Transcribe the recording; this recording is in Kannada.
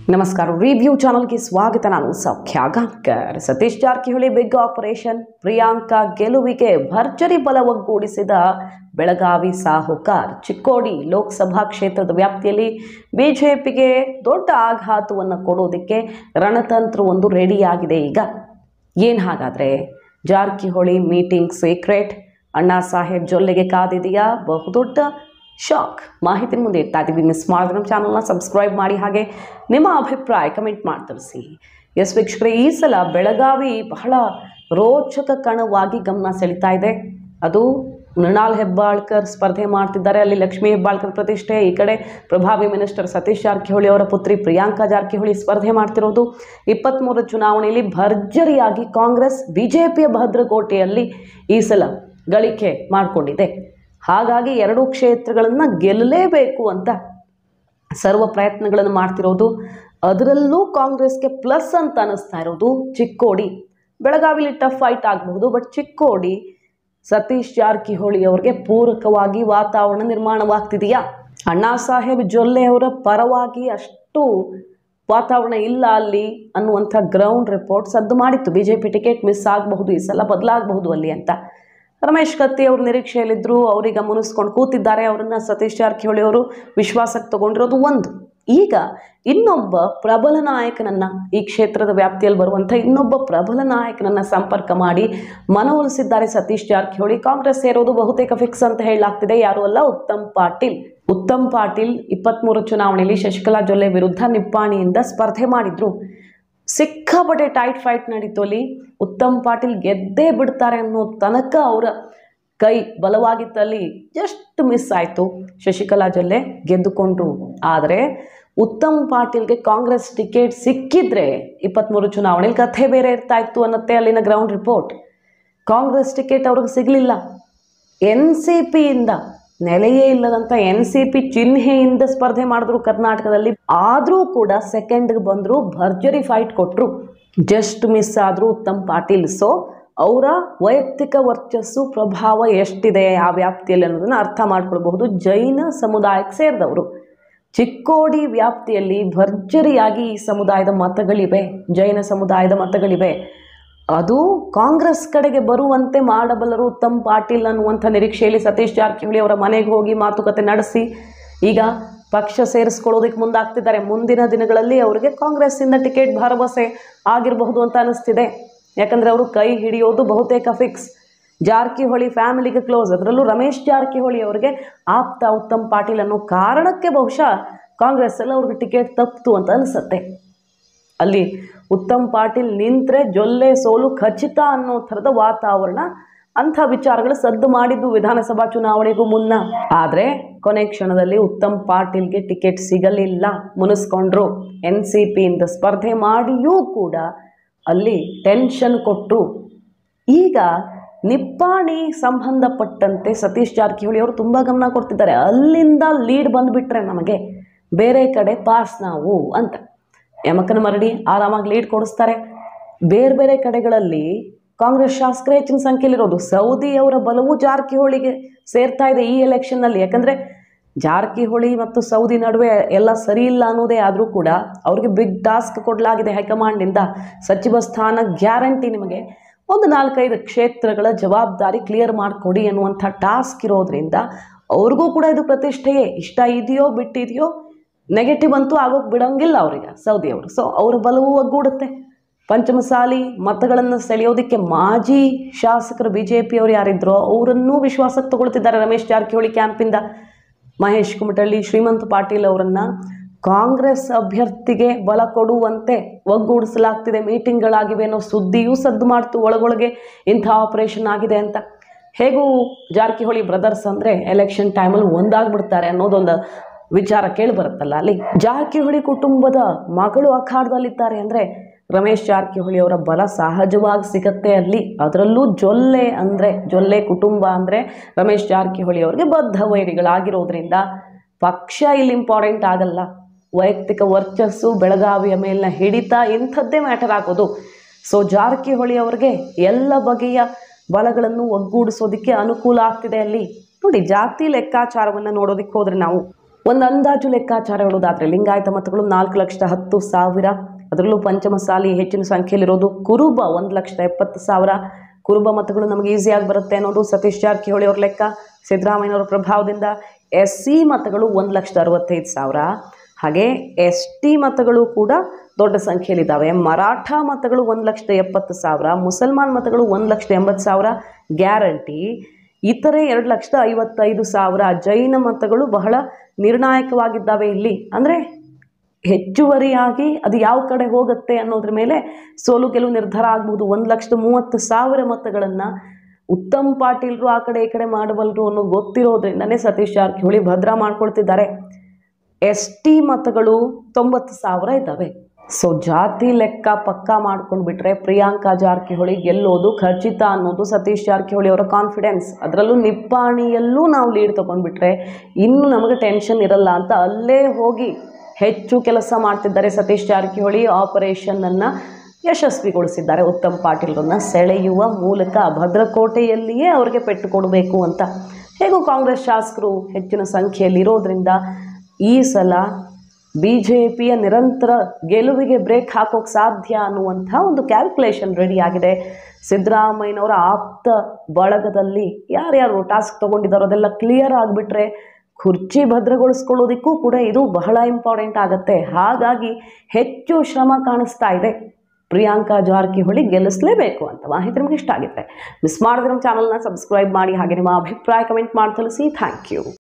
ನಮಸ್ಕಾರ ರಿವ್ಯೂ ಚಾನಲ್ಗೆ ಸ್ವಾಗತ ನಾನು ಸೌಖ್ಯ ಗಾಂವ್ಕರ್ ಸತೀಶ್ ಜಾರಕಿಹೊಳಿ ಬಿಗ್ ಆಪರೇಷನ್ ಪ್ರಿಯಾಂಕಾ ಗೆಲುವಿಗೆ ಭರ್ಜರಿ ಬಲ ಒಗ್ಗೂಡಿಸಿದ ಬೆಳಗಾವಿ ಸಾಹುಕಾರ್ ಚಿಕ್ಕೋಡಿ ಲೋಕಸಭಾ ಕ್ಷೇತ್ರದ ವ್ಯಾಪ್ತಿಯಲ್ಲಿ ಬಿಜೆಪಿಗೆ ದೊಡ್ಡ ಆಘಾತವನ್ನು ಕೊಡೋದಕ್ಕೆ ರಣತಂತ್ರವೊಂದು ರೆಡಿಯಾಗಿದೆ ಈಗ ಏನು ಹಾಗಾದರೆ ಜಾರಕಿಹೊಳಿ ಮೀಟಿಂಗ್ ಸೀಕ್ರೆಟ್ ಅಣ್ಣಾ ಸಾಹೇಬ್ ಜೊಲ್ಲೆಗೆ ಕಾದಿದೆಯಾ ಬಹುದೊಡ್ಡ ಶಾಕ್ ಮಾಹಿತಿ ಮುಂದೆ ಇರ್ತಾ ಇದ್ದೀವಿ ಮಿಸ್ ಮಾಡಿದ್ರೆ ನಮ್ಮ ಚಾನಲ್ನ ಸಬ್ಸ್ಕ್ರೈಬ್ ಮಾಡಿ ಹಾಗೆ ನಿಮ್ಮ ಅಭಿಪ್ರಾಯ ಕಮೆಂಟ್ ಮಾಡಿ ತಿಳಿಸಿ ಎಸ್ ವೀಕ್ಷಕರೇ ಈ ಸಲ ಬೆಳಗಾವಿ ಬಹಳ ರೋಚಕ ಕಣವಾಗಿ ಗಮನ ಸೆಳೀತಾ ಇದೆ ಅದು ಮೃಣಾಲ್ ಹೆಬ್ಬಾಳ್ಕರ್ ಸ್ಪರ್ಧೆ ಮಾಡ್ತಿದ್ದಾರೆ ಅಲ್ಲಿ ಲಕ್ಷ್ಮೀ ಹೆಬ್ಬಾಳ್ಕರ್ ಪ್ರತಿಷ್ಠೆ ಈ ಕಡೆ ಪ್ರಭಾವಿ ಮಿನಿಸ್ಟರ್ ಸತೀಶ್ ಜಾರಕಿಹೊಳಿ ಅವರ ಪುತ್ರಿ ಪ್ರಿಯಾಂಕಾ ಜಾರಕಿಹೊಳಿ ಸ್ಪರ್ಧೆ ಮಾಡ್ತಿರೋದು ಇಪ್ಪತ್ತ್ಮೂರು ಚುನಾವಣೆಯಲ್ಲಿ ಭರ್ಜರಿಯಾಗಿ ಕಾಂಗ್ರೆಸ್ ಬಿಜೆಪಿಯ ಭದ್ರಕೋಟೆಯಲ್ಲಿ ಈ ಸಲ ಗಳಿಕೆ ಮಾಡಿಕೊಂಡಿದೆ ಹಾಗಾಗಿ ಎರಡೂ ಕ್ಷೇತ್ರಗಳನ್ನು ಗೆಲ್ಲಲೇಬೇಕು ಅಂತ ಸರ್ವ ಪ್ರಯತ್ನಗಳನ್ನು ಮಾಡ್ತಿರೋದು ಅದರಲ್ಲೂ ಕಾಂಗ್ರೆಸ್ಗೆ ಪ್ಲಸ್ ಅಂತ ಅನ್ನಿಸ್ತಾ ಇರೋದು ಚಿಕ್ಕೋಡಿ ಬೆಳಗಾವಿಲಿ ಟಫ್ ಫೈಟ್ ಆಗಬಹುದು ಬಟ್ ಚಿಕ್ಕೋಡಿ ಸತೀಶ್ ಜಾರಕಿಹೊಳಿ ಅವ್ರಿಗೆ ಪೂರಕವಾಗಿ ವಾತಾವರಣ ನಿರ್ಮಾಣವಾಗ್ತಿದೆಯಾ ಅಣ್ಣಾ ಸಾಹೇಬ್ ಜೊಲ್ಲೆ ಅವರ ಪರವಾಗಿ ಅಷ್ಟು ವಾತಾವರಣ ಇಲ್ಲ ಅಲ್ಲಿ ಅನ್ನುವಂಥ ಗ್ರೌಂಡ್ ರಿಪೋರ್ಟ್ ಸದ್ದು ಮಾಡಿತ್ತು B J P ticket miss ಆಗಬಹುದು ಈ ಸಲ ಬದಲಾಗಬಹುದು ಅಲ್ಲಿ ಅಂತ ರಮೇಶ್ ಕತ್ತಿ ಅವರು ನಿರೀಕ್ಷೆಯಲ್ಲಿದ್ದರು ಅವರೀಗ ಮುನಿಸ್ಕೊಂಡು ಕೂತಿದ್ದಾರೆ ಅವರನ್ನು ಸತೀಶ್ ಜಾರಕಿಹೊಳಿ ಅವರು ವಿಶ್ವಾಸಕ್ಕೆ ತಗೊಂಡಿರೋದು ಒಂದು ಈಗ ಇನ್ನೊಬ್ಬ ಪ್ರಬಲ ನಾಯಕನನ್ನು ಈ ಕ್ಷೇತ್ರದ ವ್ಯಾಪ್ತಿಯಲ್ಲಿ ಬರುವಂಥ ಇನ್ನೊಬ್ಬ ಪ್ರಬಲ ನಾಯಕನನ್ನು ಸಂಪರ್ಕ ಮಾಡಿ ಮನವೊಲಿಸಿದ್ದಾರೆ ಸತೀಶ್ ಜಾರಕಿಹೊಳಿ ಕಾಂಗ್ರೆಸ್ ಸೇರೋದು ಬಹುತೇಕ ಫಿಕ್ಸ್ ಅಂತ ಹೇಳಲಾಗ್ತಿದೆ ಯಾರೂ ಅಲ್ಲ ಉತ್ತಮ್ ಪಾಟೀಲ್ ಉತ್ತಮ್ ಪಾಟೀಲ್ ಇಪ್ಪತ್ತ್ಮೂರು ಚುನಾವಣೆಯಲ್ಲಿ ಶಶಿಕಲಾ ಜೊಲ್ಲೆ ವಿರುದ್ಧ ನಿಪ್ಪಾಣಿಯಿಂದ ಸ್ಪರ್ಧೆ ಮಾಡಿದ್ರು ಸಿಕ್ಕಾಪಟ್ಟೆ ಟೈಟ್ ಫೈಟ್ ನಡೀತು ಅಲ್ಲಿ ಉತ್ತಮ್ ಪಾಟೀಲ್ ಗೆದ್ದೇ ಬಿಡ್ತಾರೆ ಅನ್ನೋ ತನಕ ಅವರ ಕೈ ಬಲವಾಗಿತ್ತಲ್ಲಿ ಜಸ್ಟ್ ಮಿಸ್ ಆಯಿತು ಶಶಿಕಲಾ ಜೊಲ್ಲೆ ಗೆದ್ದುಕೊಂಡ್ರು ಆದರೆ ಉತ್ತಮ್ ಪಾಟೀಲ್ಗೆ ಕಾಂಗ್ರೆಸ್ ಟಿಕೆಟ್ ಸಿಕ್ಕಿದ್ರೆ ಇಪ್ಪತ್ತ್ಮೂರು ಚುನಾವಣೆಯಲ್ಲಿ ಕಥೆ ಬೇರೆ ಇರ್ತಾ ಇತ್ತು ಅನ್ನತ್ತೆ ಅಲ್ಲಿನ ಗ್ರೌಂಡ್ ರಿಪೋರ್ಟ್ ಕಾಂಗ್ರೆಸ್ ಟಿಕೆಟ್ ಅವ್ರಿಗೆ ಸಿಗಲಿಲ್ಲ ಎನ್ ಸಿ ಪಿಯಿಂದ ನೆಲೆಯೇ ಇಲ್ಲದಂಥ ಎನ್ ಸಿ ಪಿ ಚಿಹ್ನೆಯಿಂದ ಸ್ಪರ್ಧೆ ಮಾಡಿದ್ರು ಕರ್ನಾಟಕದಲ್ಲಿ ಆದರೂ ಕೂಡ ಸೆಕೆಂಡ್ಗೆ ಬಂದರು ಭರ್ಜರಿ ಫೈಟ್ ಕೊಟ್ಟರು ಜಸ್ಟ್ ಮಿಸ್ ಆದರು ಉತ್ತಮ್ ಪಾಟೀಲ್ ಸೊ ಅವರ ವೈಯಕ್ತಿಕ ವರ್ಚಸ್ಸು ಪ್ರಭಾವ ಎಷ್ಟಿದೆ ಆ ವ್ಯಾಪ್ತಿಯಲ್ಲಿ ಅನ್ನೋದನ್ನು ಅರ್ಥ ಮಾಡ್ಕೊಳ್ಬಹುದು ಜೈನ ಸಮುದಾಯಕ್ಕೆ ಸೇರಿದವರು ಚಿಕ್ಕೋಡಿ ವ್ಯಾಪ್ತಿಯಲ್ಲಿ ಭರ್ಜರಿಯಾಗಿ ಈ ಸಮುದಾಯದ ಮತಗಳಿವೆ ಜೈನ ಸಮುದಾಯದ ಮತಗಳಿವೆ ಅದು ಕಾಂಗ್ರೆಸ್ ಕಡೆಗೆ ಬರುವಂತೆ ಮಾಡಬಲ್ಲರು ಉತ್ತಮ್ ಪಾಟೀಲ್ ಅನ್ನುವಂಥ ನಿರೀಕ್ಷೆಯಲ್ಲಿ ಸತೀಶ್ ಜಾರಕಿಹೊಳಿ ಅವರ ಮನೆಗೆ ಹೋಗಿ ಮಾತುಕತೆ ನಡೆಸಿ ಈಗ ಪಕ್ಷ ಸೇರಿಸ್ಕೊಳ್ಳೋದಕ್ಕೆ ಮುಂದಾಗ್ತಿದ್ದಾರೆ ಮುಂದಿನ ದಿನಗಳಲ್ಲಿ ಅವರಿಗೆ ಕಾಂಗ್ರೆಸ್ಸಿಂದ ಟಿಕೆಟ್ ಭರವಸೆ ಆಗಿರಬಹುದು ಅಂತ ಅನಿಸ್ತಿದೆ ಯಾಕಂದರೆ ಅವರು ಕೈ ಹಿಡಿಯೋದು ಬಹುತೇಕ ಫಿಕ್ಸ್ ಜಾರಕಿಹೊಳಿ ಫ್ಯಾಮಿಲಿಗೆ ಕ್ಲೋಸ್ ಅದರಲ್ಲೂ ರಮೇಶ್ ಜಾರಕಿಹೊಳಿ ಅವರಿಗೆ ಆಪ್ತ ಉತ್ತಮ್ ಪಾಟೀಲ್ ಅನ್ನೋ ಕಾರಣಕ್ಕೆ ಬಹುಶಃ ಕಾಂಗ್ರೆಸ್ಸಲ್ಲಿ ಅವ್ರಿಗೆ ಟಿಕೆಟ್ ತಪ್ಪಿತು ಅಂತ ಅನಿಸುತ್ತೆ ಅಲ್ಲಿ ಉತ್ತಮ್ ಪಾಟೀಲ್ ನಿಂತರೆ ಜೊಲ್ಲೆ ಸೋಲು ಖಚಿತ ಅನ್ನೋ ಥರದ ವಾತಾವರಣ ಅಂಥ ವಿಚಾರಗಳು ಸದ್ದು ಮಾಡಿದ್ದು ವಿಧಾನಸಭಾ ಚುನಾವಣೆಗೂ ಮುನ್ನ ಆದರೆ ಕೊನೆ ಕ್ಷಣದಲ್ಲಿ ಉತ್ತಮ್ ಪಾಟೀಲ್ಗೆ ಟಿಕೆಟ್ ಸಿಗಲಿಲ್ಲ ಮುನಿಸ್ಕೊಂಡ್ರು ಎನ್ ಸಿ ಪಿಯಿಂದ ಸ್ಪರ್ಧೆ ಮಾಡಿಯೂ ಕೂಡ ಅಲ್ಲಿ ಟೆನ್ಷನ್ ಕೊಟ್ಟರು ಈಗ ನಿಪ್ಪಾಣಿ ಸಂಬಂಧಪಟ್ಟಂತೆ ಸತೀಶ್ ಜಾರಕಿಹೊಳಿ ಅವರು ತುಂಬ ಗಮನ ಕೊಡ್ತಿದ್ದಾರೆ ಅಲ್ಲಿಂದ ಲೀಡ್ ಬಂದುಬಿಟ್ರೆ ನಮಗೆ ಬೇರೆ ಕಡೆ ಪಾಸ್ ನಾವು ಅಂತ ಯಮಕನ ಮರಡಿ ಆರಾಮಾಗಿ ಲೀಡ್ ಕೊಡಿಸ್ತಾರೆ ಬೇರೆ ಬೇರೆ ಕಡೆಗಳಲ್ಲಿ ಕಾಂಗ್ರೆಸ್ ಶಾಸಕರೇ ಹೆಚ್ಚಿನ ಸಂಖ್ಯೆಯಲ್ಲಿರೋದು ಸೌದಿಯವರ ಬಲವು ಜಾರಕಿಹೊಳಿಗೆ ಸೇರ್ತಾ ಇದೆ ಈ ಎಲೆಕ್ಷನ್ನಲ್ಲಿ ಯಾಕಂದರೆ ಜಾರಕಿಹೊಳಿ ಮತ್ತು ಸೌದಿ ನಡುವೆ ಎಲ್ಲ ಸರಿ ಇಲ್ಲ ಅನ್ನೋದೇ ಆದರೂ ಕೂಡ ಅವ್ರಿಗೆ ಬಿಗ್ ಟಾಸ್ಕ್ ಕೊಡಲಾಗಿದೆ ಹೈಕಮಾಂಡ್ನಿಂದ ಸಚಿವ ಸ್ಥಾನ ಗ್ಯಾರಂಟಿ ನಿಮಗೆ ಒಂದು ನಾಲ್ಕೈದು ಕ್ಷೇತ್ರಗಳ ಜವಾಬ್ದಾರಿ ಕ್ಲಿಯರ್ ಮಾಡಿಕೊಡಿ ಅನ್ನುವಂಥ ಟಾಸ್ಕ್ ಇರೋದ್ರಿಂದ ಅವ್ರಿಗೂ ಕೂಡ ಇದು ಪ್ರತಿಷ್ಠೆಯೇ ಇಷ್ಟ ಇದೆಯೋ ಬಿಟ್ಟಿದೆಯೋ ನೆಗೆಟಿವ್ ಅಂತೂ ಆಗೋಕೆ ಬಿಡೋಂಗಿಲ್ಲ ಅವರಿಗೆ ಸೌದಿಯವರು ಸೊ ಅವ್ರ ಬಲವೂ ಒಗ್ಗೂಡುತ್ತೆ ಪಂಚಮಸಾಲಿ ಮತಗಳನ್ನು ಸೆಳೆಯೋದಕ್ಕೆ ಮಾಜಿ ಶಾಸಕರು ಬಿ ಜೆ ಪಿಯವರು ಯಾರಿದ್ರೋ ಅವರನ್ನೂ ವಿಶ್ವಾಸಕ್ಕೆ ತಗೊಳ್ತಿದ್ದಾರೆ ರಮೇಶ್ ಜಾರಕಿಹೊಳಿ ಕ್ಯಾಂಪಿಂದ ಮಹೇಶ್ ಕುಮಟಳ್ಳಿ ಶ್ರೀಮಂತ್ ಪಾಟೀಲ್ ಅವರನ್ನು ಕಾಂಗ್ರೆಸ್ ಅಭ್ಯರ್ಥಿಗೆ ಬಲ ಕೊಡುವಂತೆ ಒಗ್ಗೂಡಿಸಲಾಗ್ತಿದೆ ಮೀಟಿಂಗ್ಗಳಾಗಿವೆ ಅನ್ನೋ ಸುದ್ದಿಯೂ ಸದ್ದು ಮಾಡ್ತು ಒಳಗೊಳಗೆ ಇಂಥ ಆಪರೇಷನ್ ಆಗಿದೆ ಅಂತ ಹೇಗೂ ಜಾರಕಿಹೊಳಿ ಬ್ರದರ್ಸ್ ಅಂದರೆ ಎಲೆಕ್ಷನ್ ಟೈಮಲ್ಲಿ ಒಂದಾಗ್ಬಿಡ್ತಾರೆ ಅನ್ನೋದೊಂದು ವಿಚಾರ ಕೇಳಿ ಬರುತ್ತಲ್ಲ ಅಲ್ಲಿ ಜಾರಕಿಹೊಳಿ ಕುಟುಂಬದ ಮಗಳು ಅಖಾಡದಲ್ಲಿದ್ದಾರೆ ಅಂದರೆ ರಮೇಶ್ ಜಾರಕಿಹೊಳಿ ಅವರ ಬಲ ಸಹಜವಾಗಿ ಸಿಗತ್ತೆ ಅಲ್ಲಿ ಅದರಲ್ಲೂ ಜೊಲ್ಲೆ ಅಂದರೆ ಜೊಲ್ಲೆ ಕುಟುಂಬ ಅಂದರೆ ರಮೇಶ್ ಜಾರಕಿಹೊಳಿ ಅವರಿಗೆ ಬದ್ಧ ವೈರಿಗಳಾಗಿರೋದ್ರಿಂದ ಪಕ್ಷ ಇಲ್ಲಿ ಇಂಪಾರ್ಟೆಂಟ್ ಆಗಲ್ಲ ವೈಯಕ್ತಿಕ ವರ್ಚಸ್ಸು ಬೆಳಗಾವಿಯ ಮೇಲಿನ ಹಿಡಿತ ಇಂಥದ್ದೇ ಮ್ಯಾಟರ್ ಆಗೋದು ಸೊ ಜಾರಕಿಹೊಳಿ ಅವರಿಗೆ ಎಲ್ಲ ಬಗೆಯ ಬಲಗಳನ್ನು ಒಗ್ಗೂಡಿಸೋದಕ್ಕೆ ಅನುಕೂಲ ಆಗ್ತಿದೆ ಅಲ್ಲಿ ನೋಡಿ ಜಾತಿ ಲೆಕ್ಕಾಚಾರವನ್ನು ನೋಡೋದಕ್ಕೆ ಹೋದರೆ ನಾವು ಒಂದು ಅಂದಾಜು ಲೆಕ್ಕಾಚಾರ ಹೇಳೋದಾದರೆ ಲಿಂಗಾಯತ ಮತಗಳು ನಾಲ್ಕು ಲಕ್ಷದ ಹತ್ತು ಸಾವಿರ ಅದರಲ್ಲೂ ಪಂಚಮಸಾಲಿ ಹೆಚ್ಚಿನ ಸಂಖ್ಯೆಯಲ್ಲಿರೋದು ಕುರುಬ ಒಂದು ಲಕ್ಷದ ಎಪ್ಪತ್ತು ಸಾವಿರ ಕುರುಬ ಮತಗಳು ನಮಗೆ ಈಸಿಯಾಗಿ ಬರುತ್ತೆ ಅನ್ನೋದು ಸತೀಶ್ ಜಾರಕಿಹೊಳಿ ಅವ್ರ ಲೆಕ್ಕ ಸಿದ್ದರಾಮಯ್ಯನವರ ಪ್ರಭಾವದಿಂದ ಎಸ್ ಸಿ ಮತಗಳು ಒಂದು ಲಕ್ಷದ ಅರವತ್ತೈದು ಸಾವಿರ ಹಾಗೆ ಎಸ್ ಟಿ ಮತಗಳು ಕೂಡ ದೊಡ್ಡ ಸಂಖ್ಯೆಯಲ್ಲಿದ್ದಾವೆ ಮರಾಠ ಮತಗಳು ಒಂದು ಲಕ್ಷದ ಎಪ್ಪತ್ತು ಸಾವಿರ ಮುಸಲ್ಮಾನ್ ಮತಗಳು ಒಂದು ಲಕ್ಷದ ಎಂಬತ್ತು ಸಾವಿರ ಗ್ಯಾರಂಟಿ ಇತರೆ ಎರಡು ಲಕ್ಷದ ಐವತ್ತೈದು ಸಾವಿರ ಜೈನ ಮತಗಳು ಬಹಳ ನಿರ್ಣಾಯಕವಾಗಿದ್ದಾವೆ ಇಲ್ಲಿ ಅಂದರೆ ಹೆಚ್ಚುವರಿಯಾಗಿ ಅದು ಯಾವ ಕಡೆ ಹೋಗುತ್ತೆ ಅನ್ನೋದ್ರ ಮೇಲೆ ಸೋಲು ಗೆಲುವು ನಿರ್ಧಾರ ಆಗ್ಬೋದು ಒಂದು ಲಕ್ಷದ ಮೂವತ್ತು ಸಾವಿರ ಮತಗಳನ್ನು ಉತ್ತಮ್ ಪಾಟೀಲ್ರು ಆ ಕಡೆ ಈ ಕಡೆ ಮಾಡಬಲ್ಲರು ಅನ್ನೋ ಗೊತ್ತಿರೋದ್ರಿಂದನೇ ಸತೀಶ್ ಜಾರಕಿಹೊಳಿ ಭದ್ರಾ ಮಾಡ್ಕೊಳ್ತಿದ್ದಾರೆ ಎಸ್ ಟಿ ಮತಗಳು ತೊಂಬತ್ತು ಸಾವಿರ ಇದ್ದಾವೆ ಸೊ ಜಾತಿ ಲೆಕ್ಕ ಪಕ್ಕ ಮಾಡ್ಕೊಂಡು ಬಿಟ್ರೆ ಪ್ರಿಯಾಂಕಾ ಜಾರಕಿಹೊಳಿ ಗೆಲ್ಲೋದು ಖಚಿತ ಅನ್ನೋದು ಸತೀಶ್ ಜಾರಕಿಹೊಳಿ ಅವರ ಕಾನ್ಫಿಡೆನ್ಸ್ ಅದರಲ್ಲೂ ನಿಪ್ಪಾಣಿಯಲ್ಲೂ ನಾವು ಲೀಡ್ ತೊಗೊಂಡ್ಬಿಟ್ರೆ ಇನ್ನು ನಮಗೆ ಟೆನ್ಷನ್ ಇರಲ್ಲ ಅಂತ ಅಲ್ಲೇ ಹೋಗಿ ಹೆಚ್ಚು ಕೆಲಸ ಮಾಡ್ತಿದ್ದಾರೆ ಸತೀಶ್ ಜಾರಕಿಹೊಳಿ ಆಪರೇಷನ್ನನ್ನು ಯಶಸ್ವಿಗೊಳಿಸಿದ್ದಾರೆ ಉತ್ತಮ್ ಪಾಟೀಲ್ರನ್ನ ಸೆಳೆಯುವ ಮೂಲಕ ಭದ್ರಕೋಟೆಯಲ್ಲಿಯೇ ಅವರಿಗೆ ಪೆಟ್ಟು ಕೊಡಬೇಕು ಅಂತ ಹೇಗೂ ಕಾಂಗ್ರೆಸ್ ಶಾಸಕರು ಹೆಚ್ಚಿನ ಸಂಖ್ಯೆಯಲ್ಲಿರೋದ್ರಿಂದ ಈ ಸಲ ಬಿ ಜೆ ಪಿಯ ನಿರಂತರ ಗೆಲುವಿಗೆ ಬ್ರೇಕ್ ಹಾಕೋಕ್ಕೆ ಸಾಧ್ಯ ಅನ್ನುವಂಥ ಒಂದು ಕ್ಯಾಲ್ಕುಲೇಷನ್ ರೆಡಿ ಆಗಿದೆ ಸಿದ್ದರಾಮಯ್ಯನವರ ಆಪ್ತ ಬಳಗದಲ್ಲಿ ಯಾರ್ಯಾರು ಟಾಸ್ಕ್ ತೊಗೊಂಡಿದ್ದಾರೋ ಅದೆಲ್ಲ ಕ್ಲಿಯರ್ ಆಗಿಬಿಟ್ರೆ ಕುರ್ಚಿ ಭದ್ರಗೊಳಿಸ್ಕೊಳ್ಳೋದಕ್ಕೂ ಕೂಡ ಇದು ಬಹಳ ಇಂಪಾರ್ಟೆಂಟ್ ಆಗುತ್ತೆ ಹಾಗಾಗಿ ಹೆಚ್ಚು ಶ್ರಮ ಕಾಣಿಸ್ತಾ ಇದೆ ಪ್ರಿಯಾಂಕಾ ಜಾರಕಿಹೊಳಿ ಗೆಲ್ಲಿಸಲೇಬೇಕು ಅಂತ ಮಾಹಿತಿ ನಿಮಗೆ ಇಷ್ಟ ಆಗಿದ್ರೆ ಮಿಸ್ ಮಾಡಿದ್ರೆ ನಮ್ಮ ಚಾನಲ್ನ ಸಬ್ಸ್ಕ್ರೈಬ್ ಮಾಡಿ ಹಾಗೆ ನಿಮ್ಮ ಅಭಿಪ್ರಾಯ ಕಮೆಂಟ್ ಮಾಡಿ ತಿಳಿಸಿ ಥ್ಯಾಂಕ್ ಯು